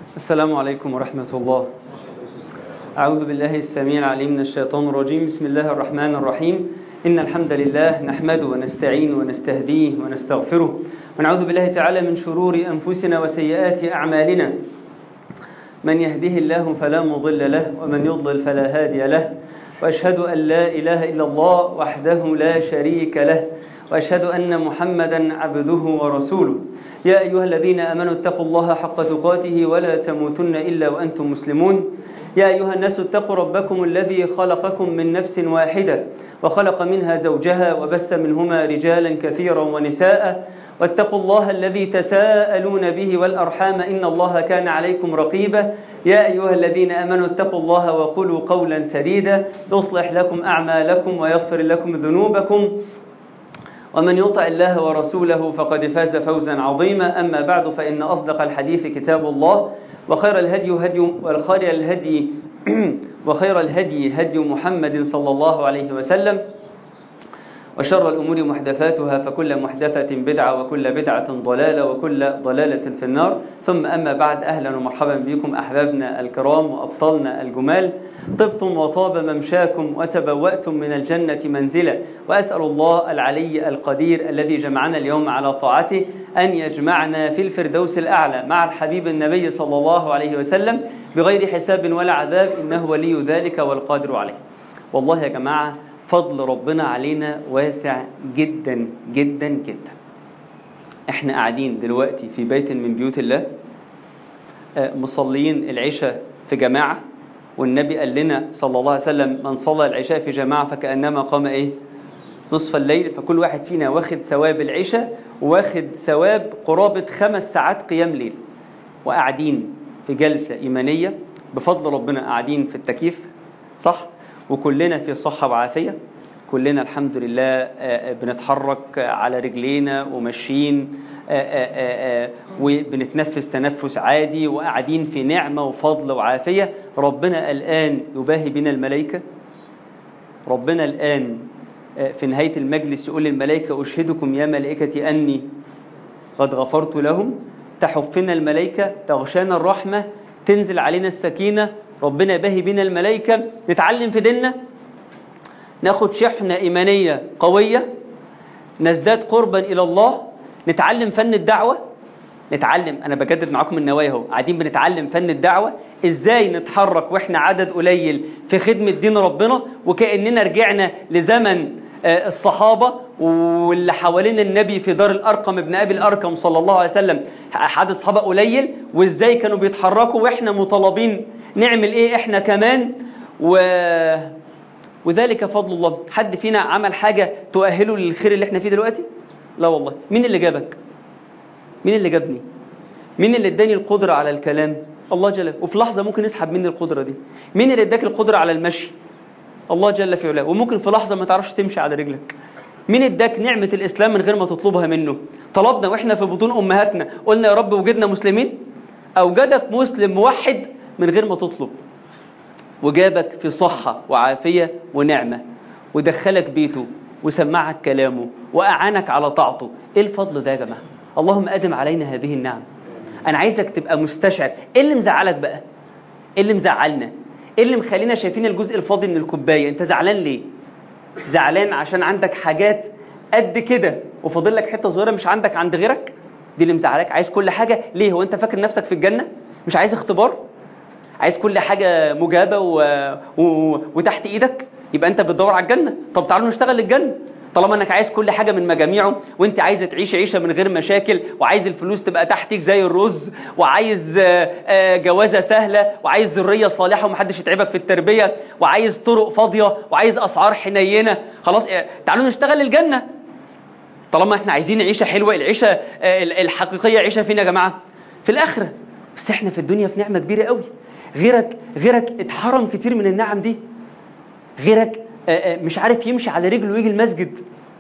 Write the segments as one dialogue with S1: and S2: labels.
S1: السلام عليكم ورحمة الله أعوذ بالله السميع العليم من الشيطان الرجيم بسم الله الرحمن الرحيم إن الحمد لله نحمده ونستعين ونستهديه ونستغفره ونعوذ بالله تعالى من شرور أنفسنا وسيئات أعمالنا من يهده الله فلا مضل له ومن يضلل فلا هادي له وأشهد أن لا إله إلا الله وحده لا شريك له وأشهد أن محمدا عبده ورسوله يا أيها الذين آمنوا اتقوا الله حق تقاته ولا تموتن إلا وأنتم مسلمون يا أيها الناس اتقوا ربكم الذي خلقكم من نفس واحدة وخلق منها زوجها وبث منهما رجالا كثيرا ونساء واتقوا الله الذي تساءلون به والأرحام إن الله كان عليكم رقيبا يا أيها الذين آمنوا اتقوا الله وقولوا قولا سديدا يصلح لكم أعمالكم ويغفر لكم ذنوبكم ومن يطع الله ورسوله فقد فاز فوزا عظيما أما بعد فإن أصدق الحديث كتاب الله وخير الهدي هدي وخير الهدي وخير الهدي هدي محمد صلى الله عليه وسلم وشر الأمور محدثاتها فكل محدثة بدعة وكل بدعة ضلالة وكل ضلالة في النار ثم أما بعد أهلا ومرحبا بكم أحبابنا الكرام وأبطالنا الجمال طبتم وطاب ممشاكم وتبوأتم من الجنة منزلا وأسأل الله العلي القدير الذي جمعنا اليوم على طاعته أن يجمعنا في الفردوس الأعلى مع الحبيب النبي صلى الله عليه وسلم بغير حساب ولا عذاب إنه ولي ذلك والقادر عليه والله يا جماعة فضل ربنا علينا واسع جدا جدا جدا احنا قاعدين دلوقتي في بيت من بيوت الله مصلين العشاء في جماعة والنبي قال لنا صلى الله عليه وسلم من صلى العشاء في جماعة فكأنما قام ايه نصف الليل فكل واحد فينا واخد ثواب العشاء واخد ثواب قرابة خمس ساعات قيام ليل وقاعدين في جلسة إيمانية بفضل ربنا قاعدين في التكييف صح وكلنا في صحة وعافية كلنا الحمد لله بنتحرك على رجلينا وماشيين وبنتنفس تنفس عادي وقاعدين في نعمة وفضل وعافية ربنا الآن يباهي بنا الملائكة ربنا الآن في نهاية المجلس يقول للملائكة أشهدكم يا ملائكتي أني قد غفرت لهم تحفنا الملائكة تغشانا الرحمة تنزل علينا السكينة ربنا يباهي بنا الملائكة نتعلم في ديننا ناخد شحنة إيمانية قوية نزداد قربا إلى الله نتعلم فن الدعوة نتعلم أنا بجدد معاكم النوايا اهو قاعدين بنتعلم فن الدعوة إزاي نتحرك وإحنا عدد قليل في خدمة دين ربنا وكأننا رجعنا لزمن الصحابة واللي حوالين النبي في دار الأرقم ابن أبي الأرقم صلى الله عليه وسلم عدد صحابة قليل وإزاي كانوا بيتحركوا وإحنا مطالبين نعمل إيه إحنا كمان و... وذلك فضل الله حد فينا عمل حاجة تؤهله للخير اللي احنا فيه دلوقتي لا والله مين اللي جابك مين اللي جابني مين اللي اداني القدرة على الكلام الله جل وفي لحظة ممكن يسحب مني القدرة دي مين اللي اداك القدرة على المشي الله جل في علاه وممكن في لحظة ما تعرفش تمشي على رجلك مين اداك نعمة الإسلام من غير ما تطلبها منه طلبنا واحنا في بطون أمهاتنا قلنا يا رب وجدنا مسلمين أوجدك مسلم موحد من غير ما تطلب وجابك في صحة وعافية ونعمة ودخلك بيته وسمعك كلامه وأعانك على طاعته إيه الفضل ده يا جماعة اللهم أدم علينا هذه النعم أنا عايزك تبقى مستشعر إيه اللي مزعلك بقى إيه اللي مزعلنا إيه اللي مخلينا شايفين الجزء الفاضي من الكوباية أنت زعلان ليه زعلان عشان عندك حاجات قد كده وفاضل لك حتة صغيرة مش عندك عند غيرك دي اللي مزعلك عايز كل حاجة ليه هو أنت فاكر نفسك في الجنة مش عايز اختبار عايز كل حاجة مجابة و... و... وتحت ايدك يبقى انت بتدور على الجنة طب تعالوا نشتغل للجنة طالما انك عايز كل حاجة من مجاميعه وانت عايز تعيش عيشة من غير مشاكل وعايز الفلوس تبقى تحتك زي الرز وعايز جوازة سهلة وعايز ذرية صالحة ومحدش يتعبك في التربية وعايز طرق فاضية وعايز اسعار حنينة خلاص تعالوا نشتغل للجنة طالما احنا عايزين عيشة حلوة العيشة الحقيقية عيشة فين يا جماعة في الاخرة بس احنا في الدنيا في نعمة كبيرة قوي غيرك غيرك اتحرم كتير من النعم دي غيرك مش عارف يمشي على رجله ويجي المسجد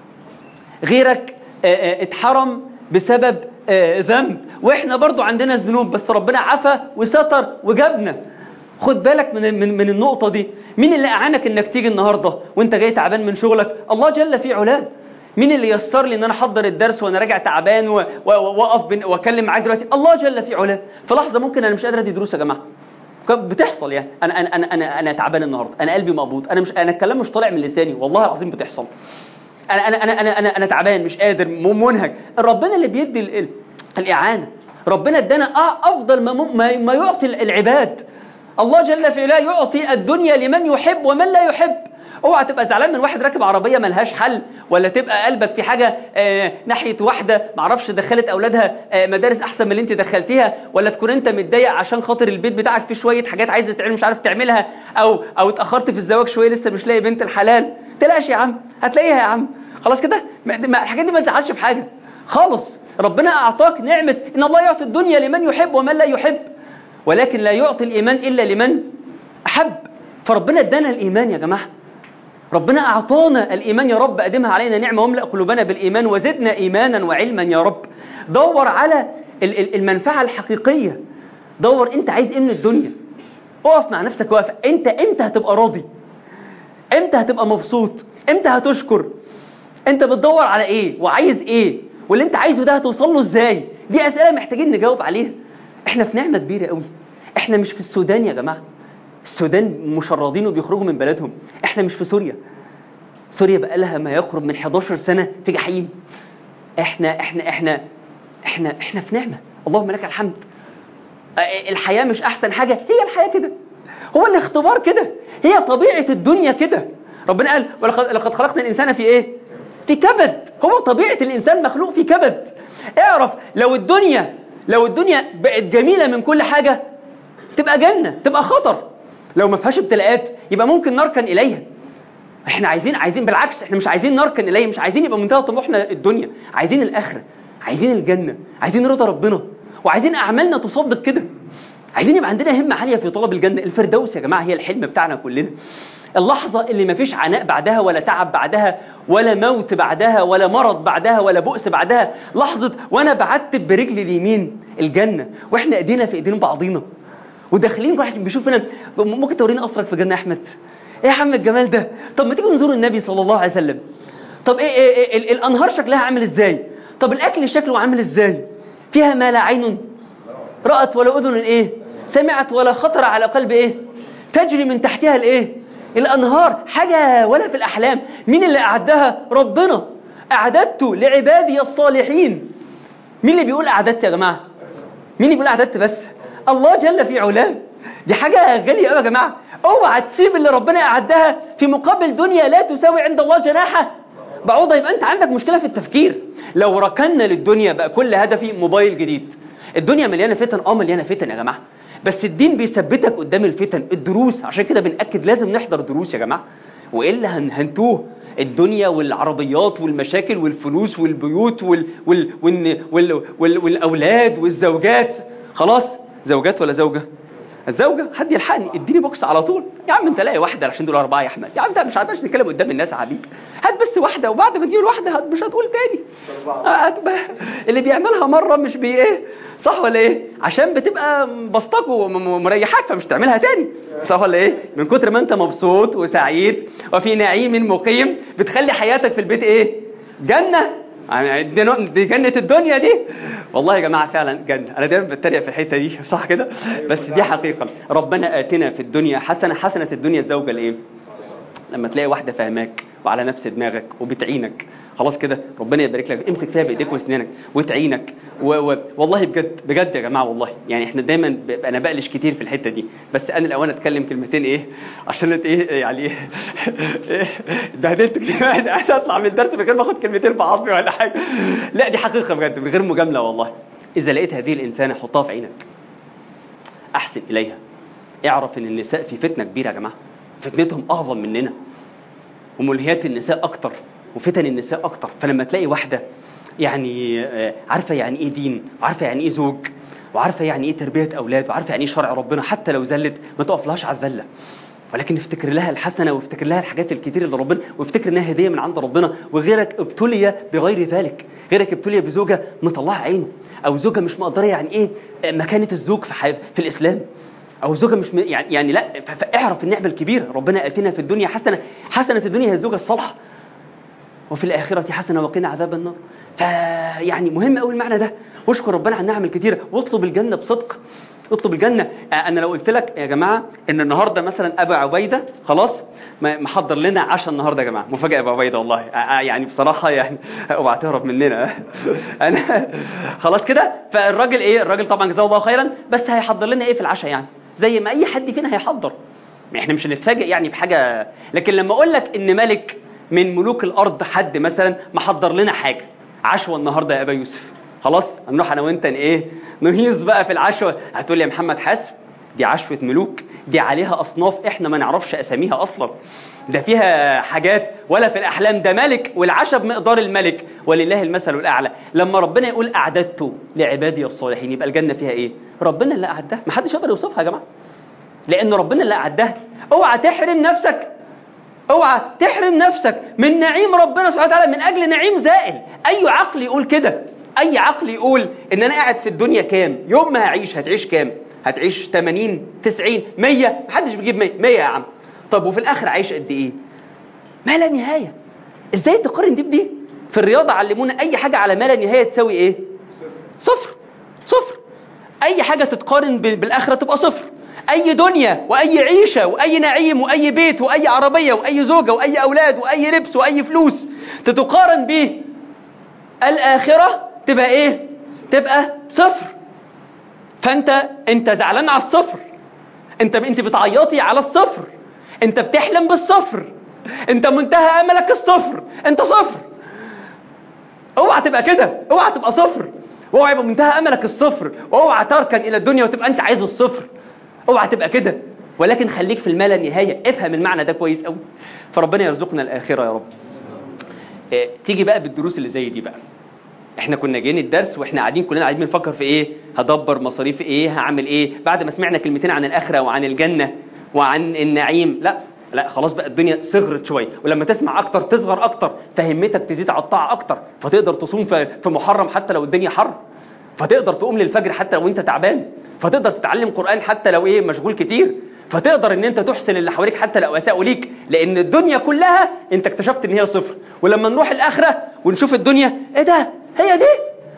S1: غيرك اتحرم بسبب ذنب واحنا برضو عندنا الذنوب بس ربنا عفى وستر وجابنا خد بالك من من من النقطه دي مين اللي اعانك انك تيجي النهارده وانت جاي تعبان من شغلك الله جل في علاه مين اللي يسر لي ان انا احضر الدرس وانا راجع تعبان و- و- واقف بن- واكلم معاك دلوقتي الله جل في علاه في لحظه ممكن انا مش قادر ادي دروس يا جماعه ك- بتحصل يعني انا انا انا انا, أنا تعبان النهارده انا قلبي مقبوض انا مش انا الكلام مش طالع من لساني والله العظيم بتحصل انا انا انا انا انا, أنا تعبان مش قادر م- منهك ربنا اللي بيدي ال- ال- الاعانه ربنا ادانا أ- افضل ما, م- ما ما يعطي العباد الله جل في علاه يعطي الدنيا لمن يحب ومن لا يحب اوعى تبقى زعلان من واحد راكب عربيه ملهاش حل ولا تبقى قلبك في حاجه آه ناحيه واحده معرفش دخلت اولادها آه مدارس احسن من اللي انت دخلتيها ولا تكون انت متضايق عشان خاطر البيت بتاعك فيه شويه حاجات عايزه تعمل مش عارف تعملها او او اتاخرت في الزواج شويه لسه مش لاقي بنت الحلال تلاقيش يا عم هتلاقيها يا عم خلاص كده ما- ما- الحاجات دي ما تزعلش في حاجه خالص ربنا اعطاك نعمه ان الله يعطي الدنيا لمن يحب ومن لا يحب ولكن لا يعطي الايمان الا لمن احب فربنا ادانا الايمان يا جماعه ربنا أعطانا الإيمان يا رب أدمها علينا نعمة واملأ قلوبنا بالإيمان وزدنا إيمانا وعلما يا رب دور على ال- ال- المنفعة الحقيقية دور أنت عايز إيه من الدنيا اقف مع نفسك واقف أنت أنت هتبقى راضي أنت هتبقى مبسوط أنت هتشكر أنت بتدور على إيه وعايز إيه واللي أنت عايزه ده هتوصل له إزاي دي أسئلة محتاجين نجاوب عليها إحنا في نعمة كبيرة قوي إحنا مش في السودان يا جماعة السودان مشردين وبيخرجوا من بلدهم احنا مش في سوريا سوريا بقى لها ما يقرب من 11 سنة في جحيم احنا احنا احنا احنا احنا في نعمة اللهم لك الحمد اه، الحياة مش احسن حاجة هي الحياة كده هو الاختبار كده هي طبيعة الدنيا كده ربنا قال ولقد لقد خلقنا الانسان في ايه في كبد هو طبيعة الانسان مخلوق في كبد اعرف لو الدنيا لو الدنيا بقت جميلة من كل حاجة تبقى جنة تبقى خطر لو ما فيهاش ابتلاءات يبقى ممكن نركن إليها احنا عايزين عايزين بالعكس احنا مش عايزين نركن إليها مش عايزين يبقى منتهى طموحنا الدنيا عايزين الآخرة عايزين الجنة عايزين رضا ربنا وعايزين أعمالنا تصدق كده عايزين يبقى عندنا همة عالية في طلب الجنة الفردوس يا جماعة هي الحلم بتاعنا كلنا اللحظة اللي ما فيش عناء بعدها ولا تعب بعدها ولا موت بعدها ولا مرض بعدها ولا بؤس بعدها لحظة وأنا بعتب برجلي اليمين الجنة وإحنا إيدينا في إيدين بعضينا وداخلين واحد بيشوفنا ممكن توريني قصرك في الجنة يا أحمد إيه يا عم الجمال ده طب ما تيجي نزور النبي صلى الله عليه وسلم طب إيه, إيه, إيه ال- الأنهار شكلها عامل إزاي طب الأكل شكله عامل إزاي فيها ما لا عين رأت ولا أذن إيه سمعت ولا خطر على قلب إيه تجري من تحتها الإيه الأنهار حاجة ولا في الأحلام مين اللي أعدها ربنا أعددت لعبادي الصالحين مين اللي بيقول أعددت يا جماعة مين اللي بيقول أعددت بس الله جل في علاه دي حاجة غالية قوي يا جماعة اوعى تسيب اللي ربنا أعدها في مقابل دنيا لا تساوي عند الله جناحة بعوضة يبقى أنت عندك مشكلة في التفكير لو ركنا للدنيا بقى كل هدفي موبايل جديد الدنيا مليانة فتن اه مليانة فتن يا جماعة بس الدين بيثبتك قدام الفتن الدروس عشان كده بنأكد لازم نحضر دروس يا جماعة وإلا هن هنتوه الدنيا والعربيات والمشاكل والفلوس والبيوت وال وال وال وال وال والأولاد والزوجات خلاص زوجات ولا زوجة الزوجة حد يلحقني اديني بوكس على طول يا عم انت لاقي واحدة عشان دول أربعة يا أحمد يا عم ده مش عارفش نتكلم قدام الناس يا حبيبي هات بس واحدة وبعد ما تجيب واحدة هت مش هتقول تاني هات بقى- اللي بيعملها مرة مش بي ايه صح ولا ايه عشان بتبقى بسطك ومريحاك فمش تعملها تاني صح ولا ايه من كتر ما انت مبسوط وسعيد وفي نعيم مقيم بتخلي حياتك في البيت ايه جنة يعني دي نوع- دي جنة الدنيا دي والله يا جماعة فعلا جنة أنا دايما بتريق في الحتة دي صح كده بس دي حقيقة ربنا آتنا في الدنيا حسنة حسنة الدنيا الزوجة لإيه لما تلاقي واحدة فاهماك وعلى نفس دماغك وبتعينك خلاص كده ربنا يبارك لك امسك فيها بايديك واسنانك وتعينك و... و... والله بجد بجد يا جماعه والله يعني احنا دايما ب... انا بقلش كتير في الحته دي بس انا الاوان اتكلم كلمتين ايه عشان ايه يعني ايه إيه؟ اتبهدلت كتير عايز اطلع من الدرس من غير ما اخد كلمتين بعصبي ولا حاجه لا دي حقيقه بجد من غير مجامله والله اذا لقيت هذه الانسانه حطها في عينك احسن اليها اعرف ان النساء في فتنه كبيره يا جماعه فتنتهم اعظم مننا وملهيات النساء اكتر وفتن النساء اكتر فلما تلاقي واحده يعني آه، عارفه يعني ايه دين وعارفه يعني ايه زوج وعارفه يعني ايه تربيه اولاد وعارفه يعني ايه شرع ربنا حتى لو زلت ما تقفلهاش على الذله ولكن افتكر لها الحسنه وافتكر لها الحاجات الكتير اللي ربنا وافتكر انها هديه من عند ربنا وغيرك ابتلي بغير ذلك غيرك ابتلي بزوجه مطلعه عينه او زوجه مش مقدره يعني ايه آه، مكانه الزوج في حي... في الاسلام او زوجه مش م... يعني يعني لا ف- فاعرف النعمه الكبيره ربنا اتينا في الدنيا حسنه حسنه الدنيا هي الزوجه الصالحه وفي الآخرة حسنة وقنا عذاب النار فيعني مهم قوي المعنى ده واشكر ربنا على النعم الكتيرة واطلب الجنة بصدق اطلب الجنة آه، أنا لو قلت لك يا جماعة إن النهاردة مثلا أبا عبيدة خلاص ما- محضر لنا عشاء النهاردة يا جماعة مفاجأة يا أبا عبيدة والله آه، آه، يعني بصراحة يعني اوعى تهرب مننا أنا خلاص كده فالراجل إيه الراجل طبعا جزاه الله خيرا بس هيحضر لنا إيه في العشاء يعني زي ما أي حد فينا هيحضر احنا مش هنتفاجئ يعني بحاجة لكن لما اقول لك ان ملك من ملوك الارض حد مثلا محضر لنا حاجة عشوة النهاردة يا ابا يوسف خلاص هنروح انا وانت ن- ايه نهيص بقى في العشوة هتقول لي يا محمد حاسب دي عشوة ملوك دي عليها اصناف احنا ما نعرفش اساميها اصلا ده فيها حاجات ولا في الاحلام ده ملك والعشاء بمقدار الملك ولله المثل الاعلى لما ربنا يقول اعددت لعبادي الصالحين يبقى الجنه فيها ايه ربنا اللي اعدها محدش يقدر يوصفها يا جماعه لان ربنا اللي اعدها اوعى تحرم نفسك اوعى تحرم نفسك من نعيم ربنا سبحانه وتعالى من اجل نعيم زائل اي عقل يقول كده اي عقل يقول ان انا قاعد في الدنيا كام يوم ما هعيش هتعيش كام هتعيش 80 90 100 محدش بيجيب 100 100 يا عم طب وفي الاخر عايش قد ايه ما لا نهايه ازاي تقارن دي بدي في الرياضه علمونا اي حاجه على ما لا نهايه تساوي ايه صفر صفر اي حاجه تتقارن ب- بالاخره تبقى صفر اي دنيا واي عيشه واي نعيم واي بيت واي عربيه واي زوجه واي اولاد واي لبس واي فلوس تتقارن به الاخره تبقى ايه تبقى صفر فانت انت زعلان على الصفر انت انت بتعيطي على الصفر انت بتحلم بالصفر انت منتهى املك الصفر انت صفر اوعى تبقى كده اوعى تبقى صفر واوعى يبقى منتهى املك الصفر واوعى تركن الى الدنيا وتبقى انت عايز الصفر اوعى تبقى كده ولكن خليك في المال النهايه افهم المعنى ده كويس قوي فربنا يرزقنا الاخره يا رب إيه، تيجي بقى بالدروس اللي زي دي بقى احنا كنا جايين الدرس واحنا قاعدين كلنا قاعدين بنفكر في ايه هدبر مصاريف ايه هعمل ايه بعد ما سمعنا كلمتين عن الاخره وعن الجنه وعن النعيم لا لا خلاص بقى الدنيا صغرت شويه ولما تسمع اكتر تصغر اكتر فهمتك تزيد على الطاعه اكتر فتقدر تصوم في في محرم حتى لو الدنيا حر فتقدر تقوم للفجر حتى لو انت تعبان فتقدر تتعلم قران حتى لو ايه مشغول كتير فتقدر ان انت تحسن اللي حواليك حتى لو اساءوا ليك لان الدنيا كلها انت اكتشفت ان هي صفر ولما نروح الاخره ونشوف الدنيا ايه ده هي دي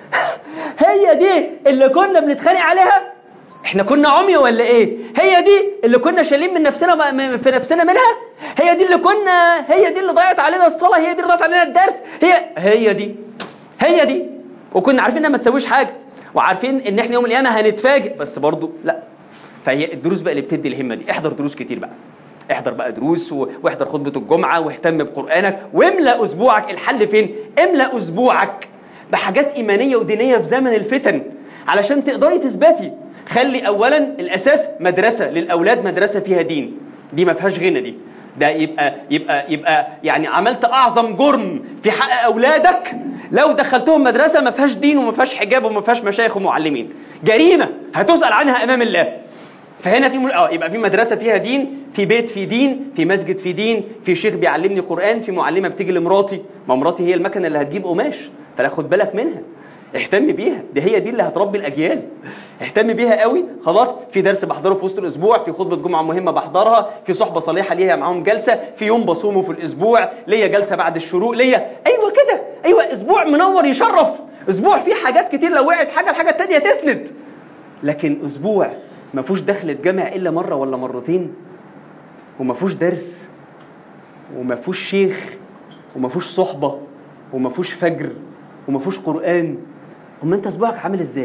S1: هي دي اللي كنا بنتخانق عليها احنا كنا عمي ولا ايه هي دي اللي كنا شايلين من نفسنا م- في نفسنا منها هي دي اللي كنا هي دي اللي ضيعت علينا الصلاه هي دي اللي ضيعت علينا الدرس هي هي دي هي دي وكنا عارفين انها ما تسويش حاجه وعارفين ان احنا يوم القيامه هنتفاجئ بس برضو لا فهي الدروس بقى اللي بتدي الهمه دي احضر دروس كتير بقى احضر بقى دروس و- واحضر خطبه الجمعه واهتم بقرانك واملا اسبوعك الحل فين املا اسبوعك بحاجات ايمانيه ودينيه في زمن الفتن علشان تقدري تثبتي خلي اولا الاساس مدرسه للاولاد مدرسه فيها دين دي ما فيهاش غنى دي ده يبقى يبقى يبقى يعني عملت اعظم جرم في حق اولادك لو دخلتهم مدرسه ما فيهاش دين وما فيهاش حجاب وما فيهاش مشايخ ومعلمين جريمه هتسال عنها امام الله فهنا في مل... اه يبقى في مدرسه فيها دين في بيت في دين في مسجد في دين في شيخ بيعلمني قران في معلمه بتيجي لمراتي ما مراتي هي المكنه اللي هتجيب قماش فلا خد بالك منها اهتم بيها دي هي دي اللي هتربي الاجيال اهتم بيها قوي خلاص في درس بحضره في وسط الاسبوع في خطبه جمعه مهمه بحضرها في صحبه صالحه ليها معاهم جلسه في يوم بصومه في الاسبوع ليا جلسه بعد الشروق ليا ايوه كده ايوه اسبوع منور يشرف اسبوع فيه حاجات كتير لو وقعت حاجه الحاجه التانيه تسند لكن اسبوع ما فيهوش دخلة جامع الا مره ولا مرتين وما فيهوش درس وما فيهوش شيخ وما فيهوش صحبه وما فيهوش فجر وما فيهوش قران امال انت اسبوعك عامل ازاي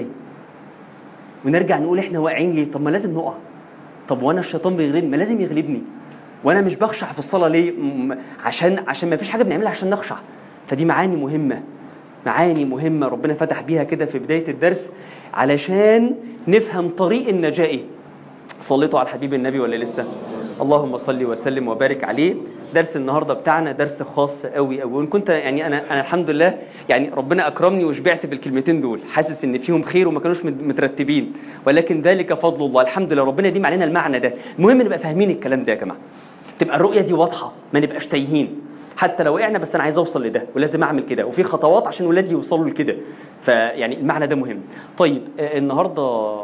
S1: ونرجع نقول احنا واقعين ليه طب ما لازم نقع طب وانا الشيطان بيغلبني ما لازم يغلبني وانا مش بخشع في الصلاه ليه م- عشان عشان ما فيش حاجه بنعملها عشان نخشع فدي معاني مهمه معاني مهمه ربنا فتح بيها كده في بدايه الدرس علشان نفهم طريق النجاه ايه صليتوا على الحبيب النبي ولا لسه اللهم صل وسلم وبارك عليه درس النهارده بتاعنا درس خاص قوي قوي وان كنت يعني انا انا الحمد لله يعني ربنا اكرمني وشبعت بالكلمتين دول حاسس ان فيهم خير وما كانوش مت- مترتبين ولكن ذلك فضل الله الحمد لله ربنا يديم علينا المعنى ده المهم نبقى فاهمين الكلام ده يا جماعه تبقى الرؤيه دي واضحه ما نبقاش تايهين حتى لو وقعنا بس انا عايز اوصل لده ولازم اعمل كده وفي خطوات عشان ولادي يوصلوا لكده فيعني المعنى ده مهم طيب آه، النهارده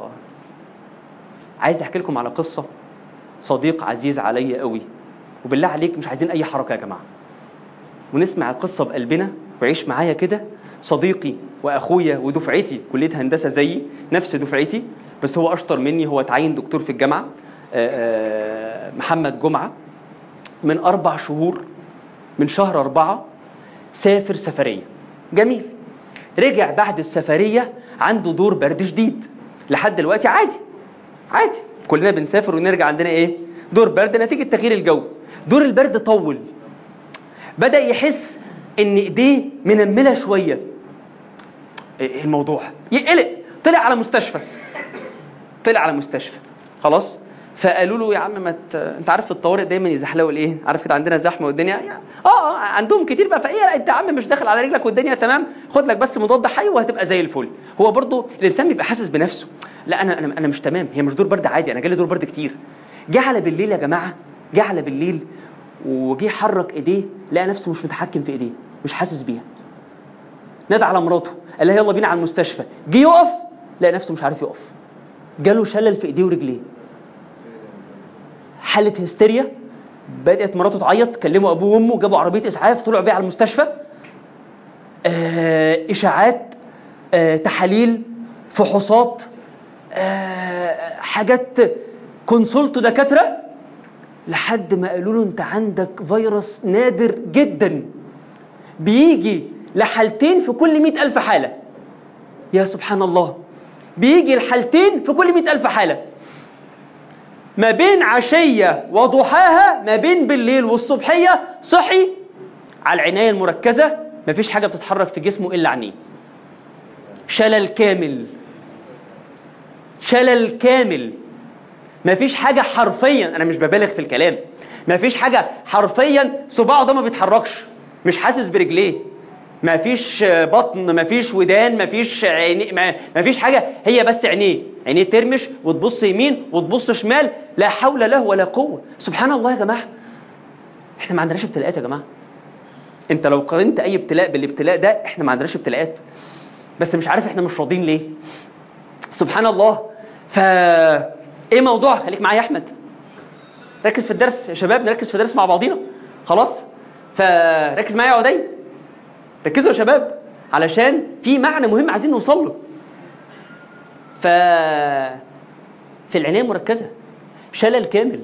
S1: عايز احكي لكم على قصه صديق عزيز عليا قوي وبالله عليك مش عايزين اي حركه يا جماعه ونسمع القصة بقلبنا وعيش معايا كده صديقي وأخويا ودفعتي كلية هندسة زيي نفس دفعتي بس هو أشطر مني هو اتعين دكتور في الجامعة آه، آه، محمد جمعة من أربع شهور من شهر أربعة سافر سفرية جميل رجع بعد السفرية عنده دور برد شديد لحد دلوقتي عادي عادي كلنا بنسافر ونرجع عندنا ايه دور برد نتيجة تغيير الجو دور البرد طول بدأ يحس ان ايديه منملة شوية ايه الموضوع يقلق طلع على مستشفى طلع على مستشفى خلاص فقالوا له يا عم ما ت... انت عارف في الطوارئ دايما يزحلقوا الايه عارف كده عندنا زحمه والدنيا يعني اه اه عندهم كتير بقى فايه لا انت يا عم مش داخل على رجلك والدنيا تمام خد لك بس مضاد حيوي وهتبقى زي الفل هو برضو الانسان بيبقى حاسس بنفسه لا انا انا انا مش تمام هي مش دور برد عادي انا جالي دور برد كتير جه على بالليل يا جماعه جه على بالليل وجه حرك ايديه لقى نفسه مش متحكم في ايديه مش حاسس بيها نادى على مراته قال لها يلا بينا على المستشفى جه يقف لقى نفسه مش عارف يقف جاله شلل في ايديه ورجليه حالة هستيريا بدأت مراته تعيط كلموا أبوه وأمه جابوا عربية إسعاف طلعوا بيها على المستشفى آه إشاعات آه تحاليل فحوصات آه حاجات كونسولت دكاترة لحد ما قالوا له أنت عندك فيروس نادر جدا بيجي لحالتين في كل مئة ألف حالة يا سبحان الله بيجي الحالتين في كل مئة ألف حالة ما بين عشية وضحاها ما بين بالليل والصبحية صحي على العناية المركزة مفيش حاجة بتتحرك في جسمه إلا عينيه شلل كامل شلل كامل مفيش حاجة حرفيا أنا مش ببالغ في الكلام مفيش حاجة حرفيا صباعه ده ما بيتحركش مش حاسس برجليه مفيش بطن مفيش ودان مفيش عيني مفيش حاجة هي بس عينيه عينيه ترمش وتبص يمين وتبص شمال لا حول له ولا قوة سبحان الله يا جماعة احنا ما عندناش ابتلاءات يا جماعة انت لو قارنت اي ابتلاء بالابتلاء ده احنا ما عندناش ابتلاءات بس مش عارف احنا مش راضيين ليه سبحان الله ف ايه موضوع خليك معايا يا احمد ركز في الدرس يا شباب نركز في الدرس مع بعضينا خلاص فركز معايا يا عدي ركزوا يا شباب علشان في معنى مهم عايزين نوصل له ف في العنايه المركزه شلل كامل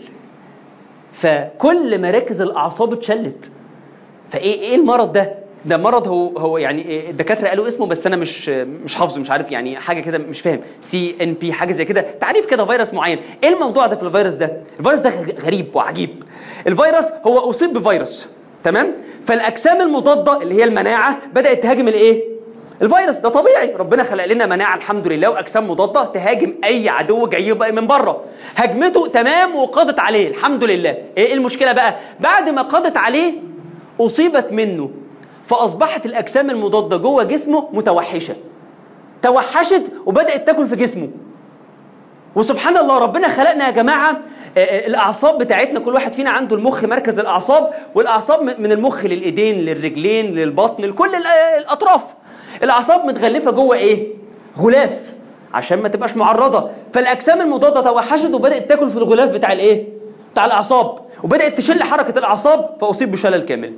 S1: فكل مراكز الاعصاب اتشلت فايه ايه المرض ده ده مرض هو هو يعني الدكاتره قالوا اسمه بس انا مش مش حافظه مش عارف يعني حاجه كده مش فاهم سي ان بي حاجه زي كده تعريف كده فيروس معين ايه الموضوع ده في الفيروس ده الفيروس ده غريب وعجيب الفيروس هو اصيب بفيروس تمام فالاجسام المضاده اللي هي المناعه بدات تهاجم الايه الفيروس ده طبيعي ربنا خلق لنا مناعه الحمد لله واجسام مضاده تهاجم اي عدو جاي بقى من بره هجمته تمام وقضت عليه الحمد لله ايه المشكله بقى بعد ما قضت عليه اصيبت منه فاصبحت الاجسام المضاده جوه جسمه متوحشه توحشت وبدات تاكل في جسمه وسبحان الله ربنا خلقنا يا جماعه الاعصاب بتاعتنا كل واحد فينا عنده المخ مركز الاعصاب والاعصاب من المخ للايدين للرجلين للبطن لكل الاطراف الاعصاب متغلفه جوه ايه غلاف عشان ما تبقاش معرضه فالاجسام المضاده توحشت وبدات تاكل في الغلاف بتاع الايه بتاع الاعصاب وبدات تشل حركه الاعصاب فاصيب بشلل كامل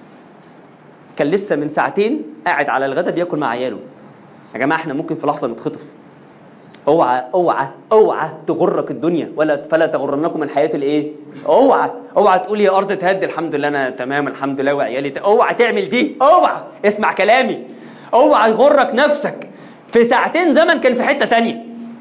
S1: كان لسه من ساعتين قاعد على الغدا بياكل مع عياله يا جماعه احنا ممكن في لحظه نتخطف اوعى اوعى اوعى تغرك الدنيا ولا فلا تغرنكم الحياه الايه اوعى اوعى تقول يا ارض تهدي الحمد لله انا تمام الحمد لله وعيالي ت... اوعى تعمل دي اوعى اسمع كلامي اوعى يغرك نفسك في ساعتين زمن كان في حته تانية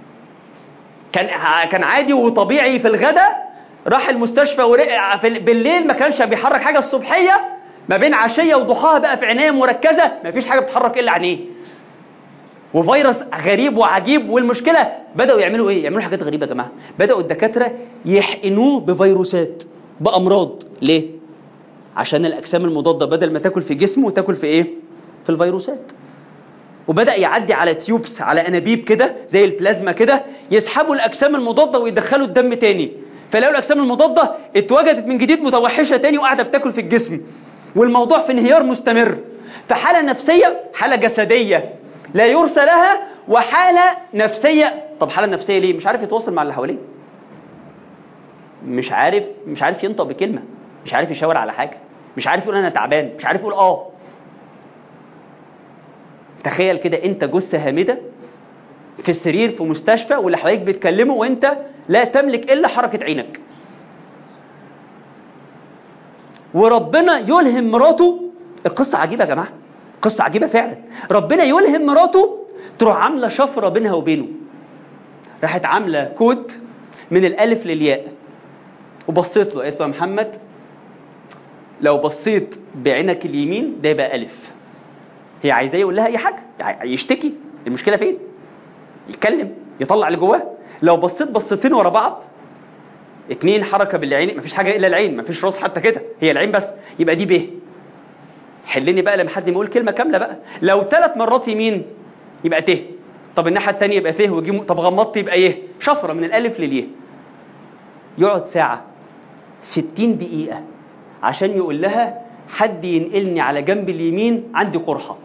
S1: كان كان عادي وطبيعي في الغدا راح المستشفى ورقع في بالليل ما كانش بيحرك حاجه الصبحيه ما بين عشيه وضحاها بقى في عنايه مركزه ما فيش حاجه بتتحرك الا عينيه وفيروس غريب وعجيب والمشكله بداوا يعملوا ايه يعملوا حاجات غريبه يا جماعه بداوا الدكاتره يحقنوه بفيروسات بامراض ليه عشان الاجسام المضاده بدل ما تاكل في جسمه تاكل في ايه في الفيروسات وبدا يعدي على تيوبس على انابيب كده زي البلازما كده يسحبوا الاجسام المضاده ويدخلوا الدم تاني فلاقوا الاجسام المضاده اتوجدت من جديد متوحشه تاني وقاعده بتاكل في الجسم والموضوع في انهيار مستمر فحاله نفسيه حاله جسديه لا يرثى لها وحالة نفسية طب حالة نفسية ليه مش عارف يتواصل مع اللي حواليه مش عارف مش عارف ينطق بكلمة مش عارف يشاور على حاجة مش عارف يقول انا تعبان مش عارف يقول اه تخيل كده انت جثه هامده في السرير في مستشفى واللي حواليك بيتكلموا وانت لا تملك الا حركه عينك وربنا يلهم مراته القصه عجيبه يا جماعه قصه عجيبه فعلا ربنا يلهم مراته تروح عامله شفره بينها وبينه راحت عامله كود من الالف للياء وبصيت له قالت له يا محمد لو بصيت بعينك اليمين ده يبقى الف هي عايزاه يقول لها اي حاجه يشتكي المشكله فين يتكلم يطلع اللي جواه لو بصيت بصتين ورا بعض اتنين حركه بالعين مفيش حاجه الا العين مفيش راس حتى كده هي العين بس يبقى دي ب حلني بقى لما حد يقول كلمه كامله بقى لو ثلاث مرات يمين يبقى ت طب الناحيه الثانيه يبقى ف وجيم طب غمضت يبقى يه شفره من الالف لليه يقعد ساعه 60 دقيقه عشان يقول لها حد ينقلني على جنب اليمين عندي قرحه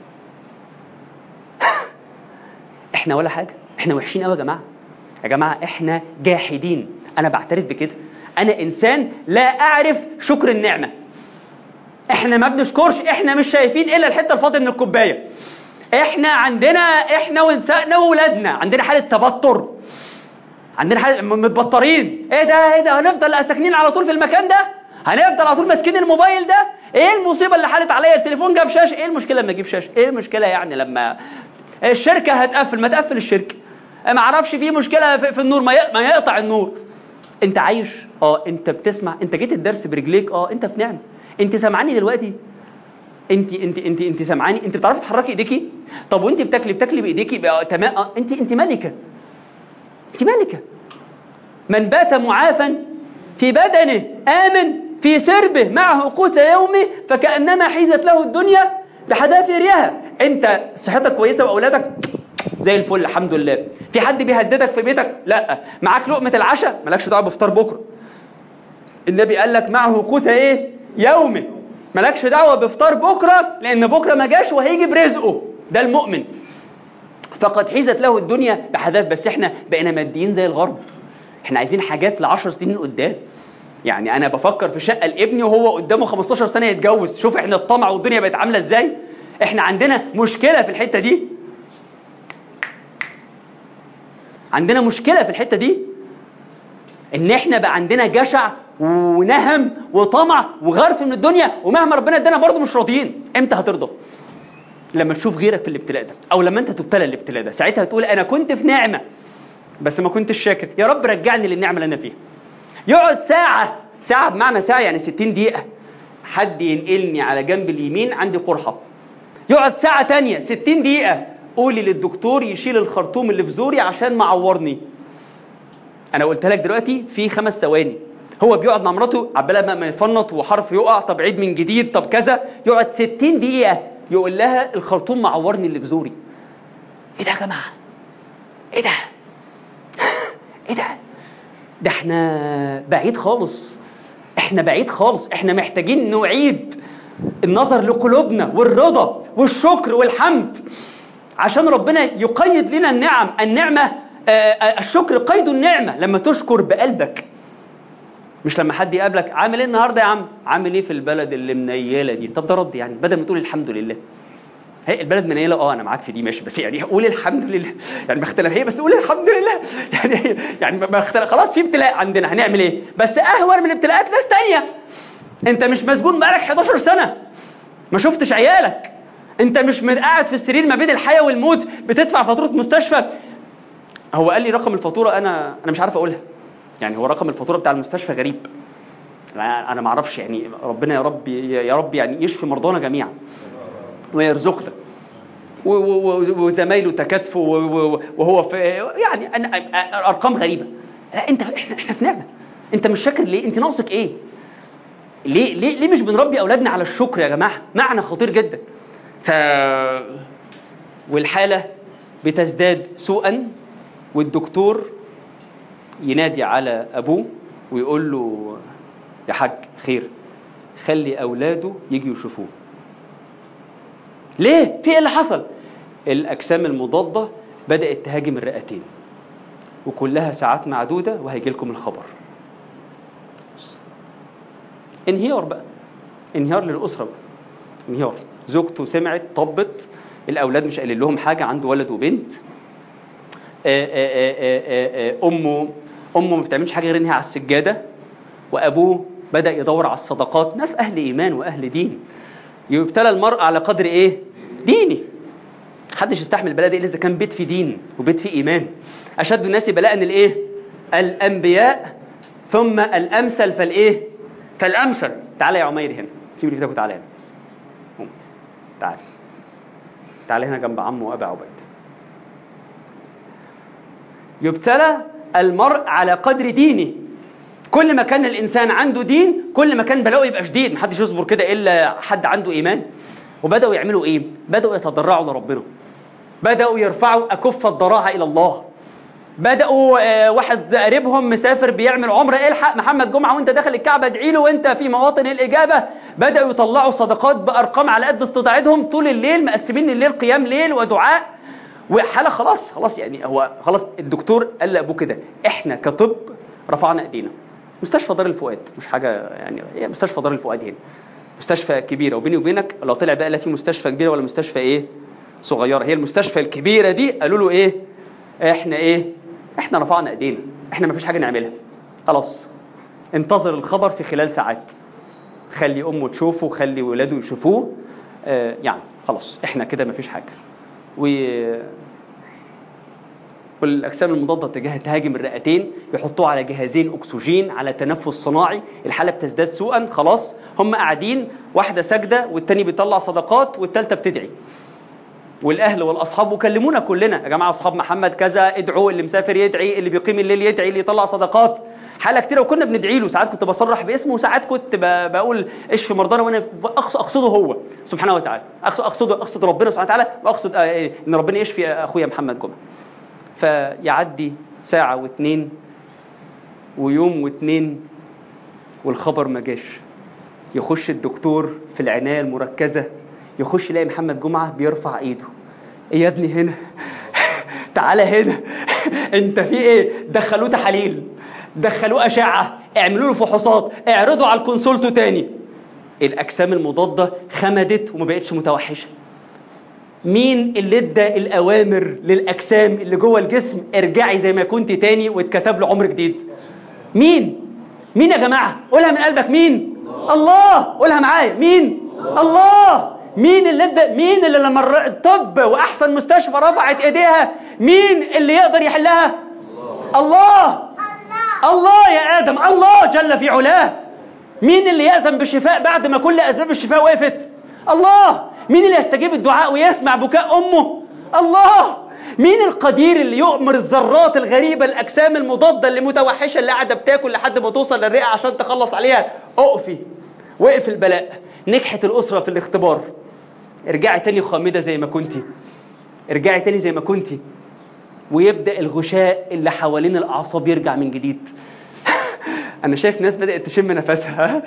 S1: احنا ولا حاجه احنا وحشين قوي يا جماعه يا جماعه احنا جاحدين انا بعترف بكده انا انسان لا اعرف شكر النعمه احنا ما بنشكرش احنا مش شايفين الا الحته الفاضيه من الكوبايه احنا عندنا احنا ونسائنا واولادنا عندنا حاله تبطر عندنا حاله متبطرين ايه ده ايه ده هنفضل ساكنين على طول في المكان ده هنفضل على طول ماسكين الموبايل ده ايه المصيبه اللي حالت عليا التليفون جاب شاشه ايه المشكله لما اجيب شاشه ايه المشكله يعني لما الشركه هتقفل ما تقفل الشركه ما اعرفش في مشكله في النور ما يقطع النور انت عايش اه انت بتسمع انت جيت الدرس برجليك اه انت في نعمه انت سامعاني دلوقتي انت انت انت انت سامعاني انت بتعرفي تحركي ايديكي طب وانت بتاكلي بتاكلي بايديكي بقى تمام اه انت انت ملكه انت ملكه من بات معافا في بدنه امن في سربه معه قوت يومه فكانما حيزت له الدنيا بحذافيرها انت صحتك كويسه واولادك زي الفل الحمد لله في حد بيهددك في بيتك لا معاك لقمه العشاء مالكش دعوه بفطار بكره النبي قال لك معه قوت ايه يومه مالكش دعوه بفطار بكره لان بكره ما جاش وهيجي برزقه ده المؤمن فقد حيزت له الدنيا بحذاف بس احنا بقينا ماديين زي الغرب احنا عايزين حاجات لعشر سنين قدام يعني انا بفكر في شقه لابني وهو قدامه 15 سنه يتجوز شوف احنا الطمع والدنيا بقت عامله ازاي احنا عندنا مشكله في الحته دي عندنا مشكله في الحته دي ان احنا بقى عندنا جشع ونهم وطمع وغرف من الدنيا ومهما ربنا ادانا برضه مش راضيين امتى هترضى لما تشوف غيرك في الابتلاء ده او لما انت تبتلى الابتلاء ده ساعتها تقول انا كنت في نعمه بس ما كنتش شاكر يا رب رجعني للنعمه اللي انا فيها يقعد ساعه ساعه بمعنى ساعه يعني 60 دقيقه حد ينقلني على جنب اليمين عندي قرحه يقعد ساعه تانية 60 دقيقه قولي للدكتور يشيل الخرطوم اللي في زوري عشان معورني انا قلت لك دلوقتي في خمس ثواني هو بيقعد مع مراته عبال ما يفنط وحرف يقع طب عيد من جديد طب كذا يقعد 60 دقيقه يقول لها الخرطوم معورني اللي في زوري ايه ده يا جماعه ايه ده ايه ده ده احنا بعيد خالص احنا بعيد خالص احنا محتاجين نعيد النظر لقلوبنا والرضا والشكر والحمد عشان ربنا يقيد لنا النعم النعمة الشكر قيد النعمة لما تشكر بقلبك مش لما حد يقابلك عامل ايه النهارده يا عم عامل ايه في البلد اللي منيله دي طب ده رد يعني بدل ما تقول الحمد لله هي البلد منيله اه انا معاك في دي ماشي بس يعني قول الحمد لله يعني ما اختلف هي بس قول الحمد لله يعني يعني ما اختلف خلاص في ابتلاء عندنا هنعمل ايه بس اهون من ابتلاءات ناس تانية انت مش مسجون بقالك 11 سنه ما شفتش عيالك انت مش قاعد في السرير ما بين الحياه والموت بتدفع فاتوره مستشفى هو قال لي رقم الفاتوره انا انا مش عارف اقولها يعني هو رقم الفاتوره بتاع المستشفى غريب انا ما اعرفش يعني ربنا يا رب يا رب يعني يشفي مرضانا جميعا ويرزقنا وزمايله تكاتفوا وهو في يعني أنا ارقام غريبه لا انت احنا احنا في نعمه انت مش شاكر ليه انت ناقصك ايه ليه ليه ليه مش بنربي اولادنا على الشكر يا جماعه معنى خطير جدا ف والحاله بتزداد سوءا والدكتور ينادي على ابوه ويقول له يا حاج خير خلي اولاده يجوا يشوفوه ليه في ايه اللي حصل الاجسام المضاده بدات تهاجم الرئتين وكلها ساعات معدوده وهيجي لكم الخبر انهيار بقى انهيار للاسره بقى. انهيار زوجته سمعت طبت الاولاد مش قايل لهم حاجه عنده ولد وبنت آه، آه، آه، آه، آه، امه امه ما بتعملش حاجه غير انها على السجاده وابوه بدا يدور على الصدقات ناس اهل ايمان واهل دين يبتلى المرء على قدر ايه ديني محدش يستحمل البلاء ده الا اذا كان بيت في دين وبيت في ايمان اشد الناس بلاء الايه الانبياء ثم الامثل فالايه فالامثل تعالى يا عمير هنا سيب لي كتابك وتعالى هنا قوم. تعال تعال هنا جنب عمه وابي عبيد يبتلى المرء على قدر دينه كل ما كان الانسان عنده دين كل ما كان بلاؤه يبقى شديد محدش يصبر كده الا حد عنده ايمان وبداوا يعملوا ايه بداوا يتضرعوا لربنا بداوا يرفعوا اكف الضراعه الى الله بداوا آه، واحد قريبهم مسافر بيعمل عمره الحق محمد جمعه وانت داخل الكعبه ادعي له وانت في مواطن الاجابه بداوا يطلعوا صدقات بارقام على قد استطاعتهم طول الليل مقسمين الليل قيام ليل ودعاء وحاله خلاص خلاص يعني هو خلاص الدكتور قال لابوه كده احنا كطب رفعنا ايدينا مستشفى دار الفؤاد مش حاجه يعني هي مستشفى دار الفؤاد هنا مستشفى كبيره وبيني وبينك لو طلع بقى لا في مستشفى كبيره ولا مستشفى ايه صغيره هي المستشفى الكبيره دي قالوا له ايه احنا ايه احنا رفعنا ايدينا احنا ما فيش حاجه نعملها خلاص انتظر الخبر في خلال ساعات خلي امه تشوفه خلي ولاده يشوفوه آه يعني خلاص احنا كده ما فيش حاجه و والاجسام المضاده تجاه تهاجم الرئتين يحطوه على جهازين اكسجين على تنفس صناعي الحاله بتزداد سوءا خلاص هم قاعدين واحده ساجده والتاني بيطلع صدقات والتالته بتدعي والاهل والاصحاب وكلمونا كلنا يا جماعه اصحاب محمد كذا ادعوا اللي مسافر يدعي اللي بيقيم الليل يدعي اللي يطلع صدقات حاله كتيره وكنا بندعي له ساعات كنت بصرح باسمه وساعات كنت ب- بقول اشفي مرضانا وانا أقص- اقصده هو سبحانه وتعالى أقصد اقصد اقصد ربنا سبحانه وتعالى واقصد آه، إيه، ان ربنا يشفي اخويا محمد جمعه فيعدي ساعه واثنين ويوم واثنين والخبر ما جاش يخش الدكتور في العنايه المركزه يخش يلاقي محمد جمعه بيرفع ايده ايه يا ابني هنا تعالى هنا انت في ايه دخلوه تحاليل دخلوه اشعه اعملوا له فحوصات اعرضوا على الكونسولتو تاني الاجسام المضاده خمدت وما بقتش متوحشه مين اللي ادى الاوامر للاجسام اللي جوه الجسم ارجعي زي ما كنت تاني واتكتب له عمر جديد مين مين يا جماعه قولها من قلبك مين الله قولها معايا مين الله مين اللي ادى مين اللي لما الر- الطب واحسن مستشفى رفعت ايديها مين اللي يقدر يحلها الله الله يا ادم الله جل في علاه مين اللي يأذن بالشفاء بعد ما كل اسباب الشفاء وقفت الله مين اللي يستجيب الدعاء ويسمع بكاء امه الله مين القدير اللي يؤمر الذرات الغريبه الاجسام المضاده اللي متوحشه اللي قاعده بتاكل لحد ما توصل للرئه عشان تخلص عليها اقفي وقف البلاء نجحت الاسره في الاختبار ارجعي تاني خامده زي ما كنتي ارجعي تاني زي ما كنتي ويبدا الغشاء اللي حوالين الاعصاب يرجع من جديد انا شايف ناس بدات تشم نفسها